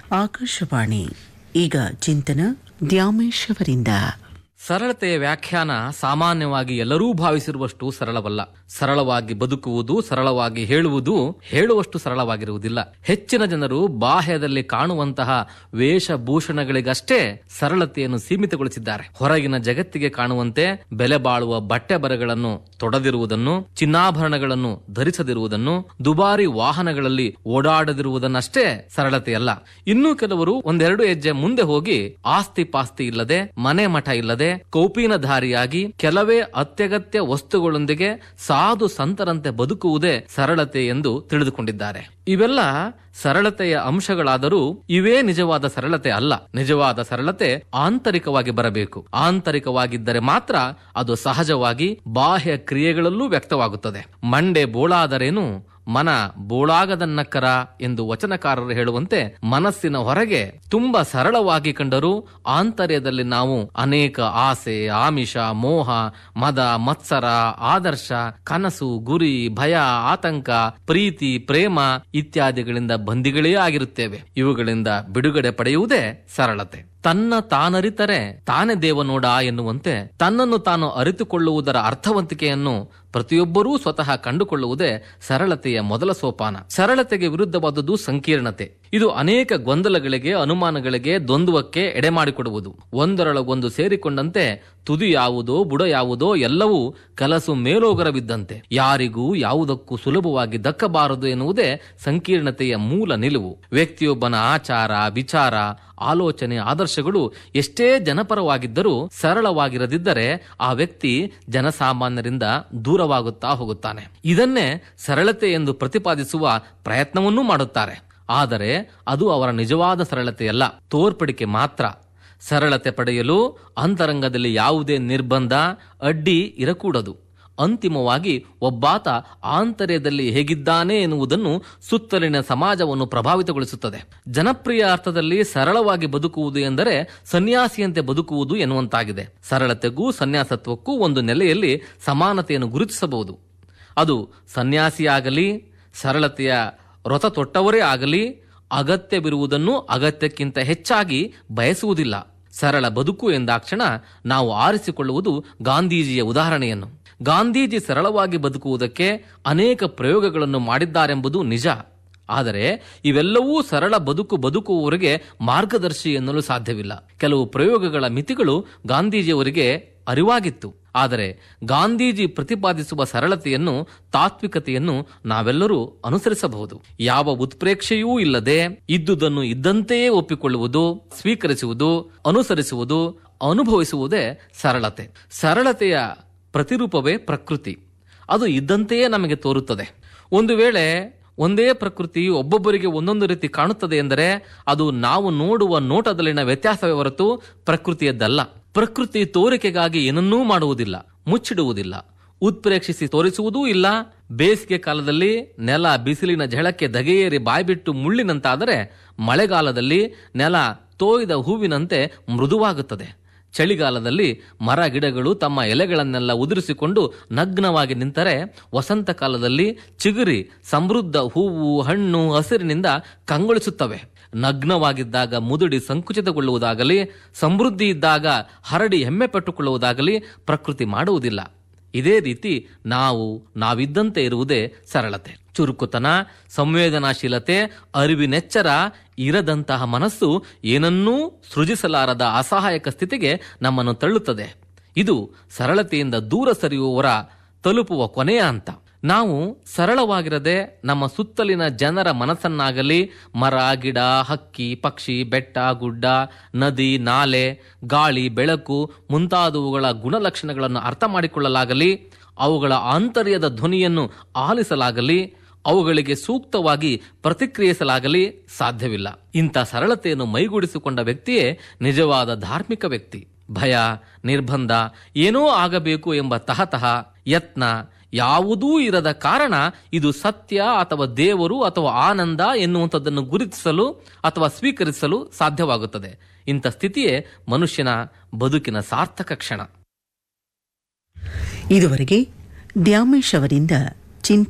ಆಕಾಶವಾಣಿ ಈಗ ಚಿಂತನ ದ್ಯಾಮೇಶ್ ಅವರಿಂದ ಸರಳತೆಯ ವ್ಯಾಖ್ಯಾನ ಸಾಮಾನ್ಯವಾಗಿ ಎಲ್ಲರೂ ಭಾವಿಸಿರುವಷ್ಟು ಸರಳವಲ್ಲ ಸರಳವಾಗಿ ಬದುಕುವುದು ಸರಳವಾಗಿ ಹೇಳುವುದು ಹೇಳುವಷ್ಟು ಸರಳವಾಗಿರುವುದಿಲ್ಲ ಹೆಚ್ಚಿನ ಜನರು ಬಾಹ್ಯದಲ್ಲಿ ಕಾಣುವಂತಹ ವೇಷಭೂಷಣಗಳಿಗಷ್ಟೇ ಸರಳತೆಯನ್ನು ಸೀಮಿತಗೊಳಿಸಿದ್ದಾರೆ ಹೊರಗಿನ ಜಗತ್ತಿಗೆ ಕಾಣುವಂತೆ ಬೆಲೆ ಬಾಳುವ ಬಟ್ಟೆ ಬರೆಗಳನ್ನು ತೊಡದಿರುವುದನ್ನು ಚಿನ್ನಾಭರಣಗಳನ್ನು ಧರಿಸದಿರುವುದನ್ನು ದುಬಾರಿ ವಾಹನಗಳಲ್ಲಿ ಓಡಾಡದಿರುವುದನ್ನಷ್ಟೇ ಸರಳತೆಯಲ್ಲ ಇನ್ನೂ ಕೆಲವರು ಒಂದೆರಡು ಹೆಜ್ಜೆ ಮುಂದೆ ಹೋಗಿ ಆಸ್ತಿ ಪಾಸ್ತಿ ಇಲ್ಲದೆ ಮನೆ ಮಠ ಇಲ್ಲದೆ ಕೌಪೀನಧಾರಿಯಾಗಿ ಕೆಲವೇ ಅತ್ಯಗತ್ಯ ವಸ್ತುಗಳೊಂದಿಗೆ ಸಾಧು ಸಂತರಂತೆ ಬದುಕುವುದೇ ಸರಳತೆ ಎಂದು ತಿಳಿದುಕೊಂಡಿದ್ದಾರೆ ಇವೆಲ್ಲ ಸರಳತೆಯ ಅಂಶಗಳಾದರೂ ಇವೇ ನಿಜವಾದ ಸರಳತೆ ಅಲ್ಲ ನಿಜವಾದ ಸರಳತೆ ಆಂತರಿಕವಾಗಿ ಬರಬೇಕು ಆಂತರಿಕವಾಗಿದ್ದರೆ ಮಾತ್ರ ಅದು ಸಹಜವಾಗಿ ಬಾಹ್ಯ ಕ್ರಿಯೆಗಳಲ್ಲೂ ವ್ಯಕ್ತವಾಗುತ್ತದೆ ಮಂಡೆ ಬೋಳಾದರೇನು ಮನ ಬೋಳಾಗದನ್ನಕ್ಕರ ಎಂದು ವಚನಕಾರರು ಹೇಳುವಂತೆ ಮನಸ್ಸಿನ ಹೊರಗೆ ತುಂಬಾ ಸರಳವಾಗಿ ಕಂಡರೂ ಆಂತರ್ಯದಲ್ಲಿ ನಾವು ಅನೇಕ ಆಸೆ ಆಮಿಷ ಮೋಹ ಮದ ಮತ್ಸರ ಆದರ್ಶ ಕನಸು ಗುರಿ ಭಯ ಆತಂಕ ಪ್ರೀತಿ ಪ್ರೇಮ ಇತ್ಯಾದಿಗಳಿಂದ ಬಂದಿಗಳೇ ಆಗಿರುತ್ತೇವೆ ಇವುಗಳಿಂದ ಬಿಡುಗಡೆ ಪಡೆಯುವುದೇ ಸರಳತೆ ತನ್ನ ತಾನರಿತರೆ ತಾನೇ ದೇವನೋಡ ಎನ್ನುವಂತೆ ತನ್ನನ್ನು ತಾನು ಅರಿತುಕೊಳ್ಳುವುದರ ಅರ್ಥವಂತಿಕೆಯನ್ನು ಪ್ರತಿಯೊಬ್ಬರೂ ಸ್ವತಃ ಕಂಡುಕೊಳ್ಳುವುದೇ ಸರಳತೆಯ ಮೊದಲ ಸೋಪಾನ ಸರಳತೆಗೆ ವಿರುದ್ಧವಾದುದು ಸಂಕೀರ್ಣತೆ ಇದು ಅನೇಕ ಗೊಂದಲಗಳಿಗೆ ಅನುಮಾನಗಳಿಗೆ ದ್ವಂದ್ವಕ್ಕೆ ಎಡೆಮಾಡಿಕೊಡುವುದು ಒಂದರೊಳಗೊಂದು ಸೇರಿಕೊಂಡಂತೆ ತುದಿ ಯಾವುದೋ ಬುಡ ಯಾವುದೋ ಎಲ್ಲವೂ ಕಲಸು ಮೇಲೋಗರವಿದ್ದಂತೆ ಯಾರಿಗೂ ಯಾವುದಕ್ಕೂ ಸುಲಭವಾಗಿ ದಕ್ಕಬಾರದು ಎನ್ನುವುದೇ ಸಂಕೀರ್ಣತೆಯ ಮೂಲ ನಿಲುವು ವ್ಯಕ್ತಿಯೊಬ್ಬನ ಆಚಾರ ವಿಚಾರ ಆಲೋಚನೆ ಆದರ್ಶಗಳು ಎಷ್ಟೇ ಜನಪರವಾಗಿದ್ದರೂ ಸರಳವಾಗಿರದಿದ್ದರೆ ಆ ವ್ಯಕ್ತಿ ಜನಸಾಮಾನ್ಯರಿಂದ ದೂರವಾಗುತ್ತಾ ಹೋಗುತ್ತಾನೆ ಇದನ್ನೇ ಸರಳತೆ ಎಂದು ಪ್ರತಿಪಾದಿಸುವ ಪ್ರಯತ್ನವನ್ನೂ ಮಾಡುತ್ತಾರೆ ಆದರೆ ಅದು ಅವರ ನಿಜವಾದ ಸರಳತೆಯಲ್ಲ ತೋರ್ಪಡಿಕೆ ಮಾತ್ರ ಸರಳತೆ ಪಡೆಯಲು ಅಂತರಂಗದಲ್ಲಿ ಯಾವುದೇ ನಿರ್ಬಂಧ ಅಡ್ಡಿ ಇರಕೂಡದು ಅಂತಿಮವಾಗಿ ಒಬ್ಬಾತ ಆಂತರ್ಯದಲ್ಲಿ ಹೇಗಿದ್ದಾನೆ ಎನ್ನುವುದನ್ನು ಸುತ್ತಲಿನ ಸಮಾಜವನ್ನು ಪ್ರಭಾವಿತಗೊಳಿಸುತ್ತದೆ ಜನಪ್ರಿಯ ಅರ್ಥದಲ್ಲಿ ಸರಳವಾಗಿ ಬದುಕುವುದು ಎಂದರೆ ಸನ್ಯಾಸಿಯಂತೆ ಬದುಕುವುದು ಎನ್ನುವಂತಾಗಿದೆ ಸರಳತೆಗೂ ಸನ್ಯಾಸತ್ವಕ್ಕೂ ಒಂದು ನೆಲೆಯಲ್ಲಿ ಸಮಾನತೆಯನ್ನು ಗುರುತಿಸಬಹುದು ಅದು ಸನ್ಯಾಸಿಯಾಗಲಿ ಸರಳತೆಯ ವ್ರತ ತೊಟ್ಟವರೇ ಆಗಲಿ ಅಗತ್ಯವಿರುವುದನ್ನು ಅಗತ್ಯಕ್ಕಿಂತ ಹೆಚ್ಚಾಗಿ ಬಯಸುವುದಿಲ್ಲ ಸರಳ ಬದುಕು ಎಂದಾಕ್ಷಣ ನಾವು ಆರಿಸಿಕೊಳ್ಳುವುದು ಗಾಂಧೀಜಿಯ ಉದಾಹರಣೆಯನ್ನು ಗಾಂಧೀಜಿ ಸರಳವಾಗಿ ಬದುಕುವುದಕ್ಕೆ ಅನೇಕ ಪ್ರಯೋಗಗಳನ್ನು ಮಾಡಿದ್ದಾರೆಂಬುದು ನಿಜ ಆದರೆ ಇವೆಲ್ಲವೂ ಸರಳ ಬದುಕು ಬದುಕುವವರಿಗೆ ಮಾರ್ಗದರ್ಶಿ ಎನ್ನಲು ಸಾಧ್ಯವಿಲ್ಲ ಕೆಲವು ಪ್ರಯೋಗಗಳ ಮಿತಿಗಳು ಗಾಂಧೀಜಿಯವರಿಗೆ ಅರಿವಾಗಿತ್ತು ಆದರೆ ಗಾಂಧೀಜಿ ಪ್ರತಿಪಾದಿಸುವ ಸರಳತೆಯನ್ನು ತಾತ್ವಿಕತೆಯನ್ನು ನಾವೆಲ್ಲರೂ ಅನುಸರಿಸಬಹುದು ಯಾವ ಉತ್ಪ್ರೇಕ್ಷೆಯೂ ಇಲ್ಲದೆ ಇದ್ದುದನ್ನು ಇದ್ದಂತೆಯೇ ಒಪ್ಪಿಕೊಳ್ಳುವುದು ಸ್ವೀಕರಿಸುವುದು ಅನುಸರಿಸುವುದು ಅನುಭವಿಸುವುದೇ ಸರಳತೆ ಸರಳತೆಯ ಪ್ರತಿರೂಪವೇ ಪ್ರಕೃತಿ ಅದು ಇದ್ದಂತೆಯೇ ನಮಗೆ ತೋರುತ್ತದೆ ಒಂದು ವೇಳೆ ಒಂದೇ ಪ್ರಕೃತಿ ಒಬ್ಬೊಬ್ಬರಿಗೆ ಒಂದೊಂದು ರೀತಿ ಕಾಣುತ್ತದೆ ಎಂದರೆ ಅದು ನಾವು ನೋಡುವ ನೋಟದಲ್ಲಿನ ವ್ಯತ್ಯಾಸವೇ ಹೊರತು ಪ್ರಕೃತಿಯದ್ದಲ್ಲ ಪ್ರಕೃತಿ ತೋರಿಕೆಗಾಗಿ ಏನನ್ನೂ ಮಾಡುವುದಿಲ್ಲ ಮುಚ್ಚಿಡುವುದಿಲ್ಲ ಉತ್ಪ್ರೇಕ್ಷಿಸಿ ತೋರಿಸುವುದೂ ಇಲ್ಲ ಬೇಸಿಗೆ ಕಾಲದಲ್ಲಿ ನೆಲ ಬಿಸಿಲಿನ ಝಳಕ್ಕೆ ದಗೆಯೇರಿ ಬಾಯ್ಬಿಟ್ಟು ಮುಳ್ಳಿನಂತಾದರೆ ಮಳೆಗಾಲದಲ್ಲಿ ನೆಲ ತೋಯ್ದ ಹೂವಿನಂತೆ ಮೃದುವಾಗುತ್ತದೆ ಚಳಿಗಾಲದಲ್ಲಿ ಮರ ಗಿಡಗಳು ತಮ್ಮ ಎಲೆಗಳನ್ನೆಲ್ಲ ಉದುರಿಸಿಕೊಂಡು ನಗ್ನವಾಗಿ ನಿಂತರೆ ವಸಂತ ಕಾಲದಲ್ಲಿ ಚಿಗುರಿ ಸಮೃದ್ಧ ಹೂವು ಹಣ್ಣು ಹಸಿರಿನಿಂದ ಕಂಗೊಳಿಸುತ್ತವೆ ನಗ್ನವಾಗಿದ್ದಾಗ ಮುದುಡಿ ಸಂಕುಚಿತಗೊಳ್ಳುವುದಾಗಲಿ ಸಮೃದ್ಧಿ ಇದ್ದಾಗ ಹರಡಿ ಹೆಮ್ಮೆ ಪಟ್ಟುಕೊಳ್ಳುವುದಾಗಲಿ ಪ್ರಕೃತಿ ಮಾಡುವುದಿಲ್ಲ ಇದೇ ರೀತಿ ನಾವು ನಾವಿದ್ದಂತೆ ಇರುವುದೇ ಸರಳತೆ ಚುರುಕುತನ ಸಂವೇದನಾಶೀಲತೆ ಅರಿವಿನೆಚ್ಚರ ಇರದಂತಹ ಮನಸ್ಸು ಏನನ್ನೂ ಸೃಜಿಸಲಾರದ ಅಸಹಾಯಕ ಸ್ಥಿತಿಗೆ ನಮ್ಮನ್ನು ತಳ್ಳುತ್ತದೆ ಇದು ಸರಳತೆಯಿಂದ ದೂರ ಸರಿಯುವವರ ತಲುಪುವ ಕೊನೆಯ ಹಂತ ನಾವು ಸರಳವಾಗಿರದೆ ನಮ್ಮ ಸುತ್ತಲಿನ ಜನರ ಮನಸ್ಸನ್ನಾಗಲಿ ಮರ ಗಿಡ ಹಕ್ಕಿ ಪಕ್ಷಿ ಬೆಟ್ಟ ಗುಡ್ಡ ನದಿ ನಾಲೆ ಗಾಳಿ ಬೆಳಕು ಮುಂತಾದವುಗಳ ಗುಣಲಕ್ಷಣಗಳನ್ನು ಅರ್ಥ ಮಾಡಿಕೊಳ್ಳಲಾಗಲಿ ಅವುಗಳ ಆಂತರ್ಯದ ಧ್ವನಿಯನ್ನು ಆಲಿಸಲಾಗಲಿ ಅವುಗಳಿಗೆ ಸೂಕ್ತವಾಗಿ ಪ್ರತಿಕ್ರಿಯಿಸಲಾಗಲಿ ಸಾಧ್ಯವಿಲ್ಲ ಇಂಥ ಸರಳತೆಯನ್ನು ಮೈಗೂಡಿಸಿಕೊಂಡ ವ್ಯಕ್ತಿಯೇ ನಿಜವಾದ ಧಾರ್ಮಿಕ ವ್ಯಕ್ತಿ ಭಯ ನಿರ್ಬಂಧ ಏನೋ ಆಗಬೇಕು ಎಂಬ ತಹತಃ ಯತ್ನ ಯಾವುದೂ ಇರದ ಕಾರಣ ಇದು ಸತ್ಯ ಅಥವಾ ದೇವರು ಅಥವಾ ಆನಂದ ಎನ್ನುವಂಥದ್ದನ್ನು ಗುರುತಿಸಲು ಅಥವಾ ಸ್ವೀಕರಿಸಲು ಸಾಧ್ಯವಾಗುತ್ತದೆ ಇಂಥ ಸ್ಥಿತಿಯೇ ಮನುಷ್ಯನ ಬದುಕಿನ ಸಾರ್ಥಕ ಕ್ಷಣ ಇದುವರೆಗೆ ದ್ಯಾಮೇಶ್ ಅವರಿಂದ